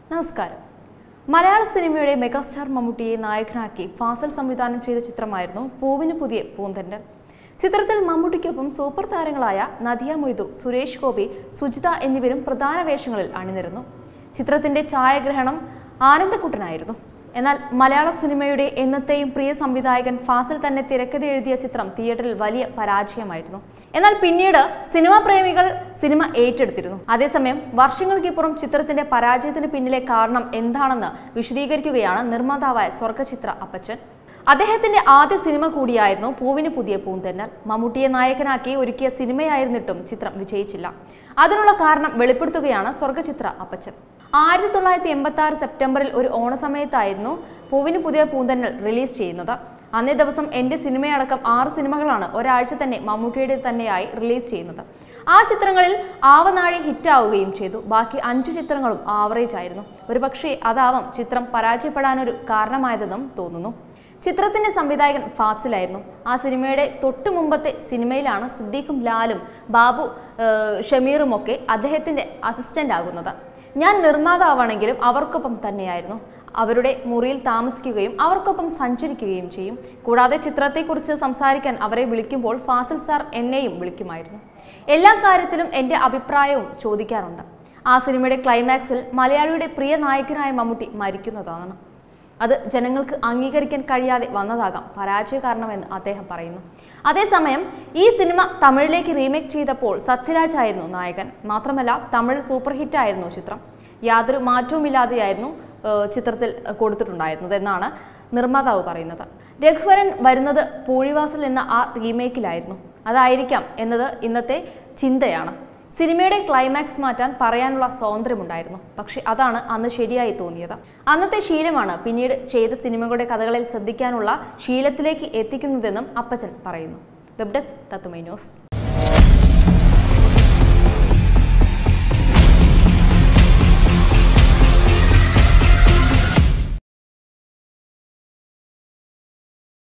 നമസ്കാരം മലയാള സിനിമയുടെ മെഗാസ്റ്റാർ മമ്മൂട്ടിയെ നായകനാക്കി ഫാസൽ സംവിധാനം ചെയ്ത ചിത്രമായിരുന്നു പൂവിന് പുതിയ പൂന്തണ്ടൻ ചിത്രത്തിൽ മമ്മൂട്ടിക്കൊപ്പം സൂപ്പർ താരങ്ങളായ നദിയ മൊയ്തു സുരേഷ് ഗോപി സുജിത എന്നിവരും പ്രധാന വേഷങ്ങളിൽ അണിനിരുന്നു ചിത്രത്തിന്റെ ഛായാഗ്രഹണം ആനന്ദക്കുട്ടനായിരുന്നു എന്നാൽ മലയാള സിനിമയുടെ എന്നത്തെയും പ്രിയ സംവിധായകൻ ഫാസിൽ തന്നെ തിരക്കഥ എഴുതിയ ചിത്രം തിയേറ്ററിൽ വലിയ പരാജയമായിരുന്നു എന്നാൽ പിന്നീട് സിനിമാ പ്രേമികൾ സിനിമ ഏറ്റെടുത്തിരുന്നു അതേസമയം വർഷങ്ങൾക്കിപ്പുറം ചിത്രത്തിന്റെ പരാജയത്തിന് പിന്നിലെ കാരണം എന്താണെന്ന് വിശദീകരിക്കുകയാണ് നിർമ്മാതാവായ സ്വർഗചിത്ര അപ്പച്ചൻ അദ്ദേഹത്തിന്റെ ആദ്യ സിനിമ കൂടിയായിരുന്നു പൂവിന് പുതിയ പൂന്തന്നൽ മമ്മൂട്ടിയെ നായകനാക്കി ഒരുക്കിയ സിനിമയായിരുന്നിട്ടും ചിത്രം വിജയിച്ചില്ല അതിനുള്ള കാരണം വെളിപ്പെടുത്തുകയാണ് സ്വർഗചിത്ര അപ്പച്ചൻ ആയിരത്തി തൊള്ളായിരത്തി എൺപത്തി ആറ് സെപ്റ്റംബറിൽ ഒരു ഓണസമയത്തായിരുന്നു പൂവിന് പുതിയ പൂന്തന്നൽ റിലീസ് ചെയ്യുന്നത് അന്നേ ദിവസം എൻ്റെ സിനിമയടക്കം ആറ് സിനിമകളാണ് ഒരാഴ്ച തന്നെ മമ്മൂട്ടിയുടെ തന്നെയായി റിലീസ് ചെയ്യുന്നത് ആ ചിത്രങ്ങളിൽ ആവനാഴി ഹിറ്റാവുകയും ചെയ്തു ബാക്കി അഞ്ചു ചിത്രങ്ങളും ആവറേജ് ആയിരുന്നു ഒരുപക്ഷേ അതാവാം ചിത്രം പരാജയപ്പെടാനൊരു കാരണമായതെന്നും തോന്നുന്നു ചിത്രത്തിന്റെ സംവിധായകൻ ഫാസിലായിരുന്നു ആ സിനിമയുടെ തൊട്ടു മുമ്പത്തെ സിനിമയിലാണ് സിദ്ദീഖും ലാലും ബാബു ഏഹ്, ഷമീറും ഒക്കെ അദ്ദേഹത്തിന്റെ അസിസ്റ്റന്റ് ആകുന്നത് ഞാൻ നിർമ്മാതാവാണെങ്കിലും അവർക്കൊപ്പം തന്നെയായിരുന്നു അവരുടെ മുറിയിൽ താമസിക്കുകയും അവർക്കൊപ്പം സഞ്ചരിക്കുകയും ചെയ്യും കൂടാതെ ചിത്രത്തെക്കുറിച്ച് സംസാരിക്കാൻ അവരെ വിളിക്കുമ്പോൾ ഫാസിൽ സാർ എന്നെയും വിളിക്കുമായിരുന്നു എല്ലാ കാര്യത്തിലും എൻ്റെ അഭിപ്രായവും ചോദിക്കാറുണ്ട് ആ സിനിമയുടെ ക്ലൈമാക്സിൽ മലയാളിയുടെ പ്രിയ നായകനായ മമ്മൂട്ടി മരിക്കുന്നതാണ് അത് ജനങ്ങൾക്ക് അംഗീകരിക്കാൻ കഴിയാതെ വന്നതാകാം പരാജയ കാരണമെന്ന് അദ്ദേഹം പറയുന്നു അതേസമയം ഈ സിനിമ തമിഴിലേക്ക് റീമേക്ക് ചെയ്തപ്പോൾ സത്യരാജ് ആയിരുന്നു നായകൻ മാത്രമല്ല തമിഴ് സൂപ്പർ ഹിറ്റായിരുന്നു ചിത്രം യാതൊരു മാറ്റവുമില്ലാതെയായിരുന്നു ഏഹ്, ചിത്രത്തിൽ കൊടുത്തിട്ടുണ്ടായിരുന്നത് എന്നാണ് നിർമ്മാതാവ് പറയുന്നത് രഘുവരൻ വരുന്നത് പൂഴിവാസൽ എന്ന ആ റീമേക്കിലായിരുന്നു അതായിരിക്കാം എന്നത് ഇന്നത്തെ ചിന്തയാണ് സിനിമയുടെ ക്ലൈമാക്സ് മാറ്റാൻ പറയാനുള്ള സ്വാതന്ത്ര്യമുണ്ടായിരുന്നു പക്ഷെ അതാണ് അന്ന് ശരിയായി തോന്നിയത് അന്നത്തെ ശീലമാണ് പിന്നീട് ചെയ്ത സിനിമകളുടെ കഥകളിൽ ശ്രദ്ധിക്കാനുള്ള ശീലത്തിലേക്ക് എത്തിക്കുന്നതെന്നും അപ്പച്ചൻ പറയുന്നു വെബ് ഡെസ്ക് തത്തുമൈ ന്യൂസ്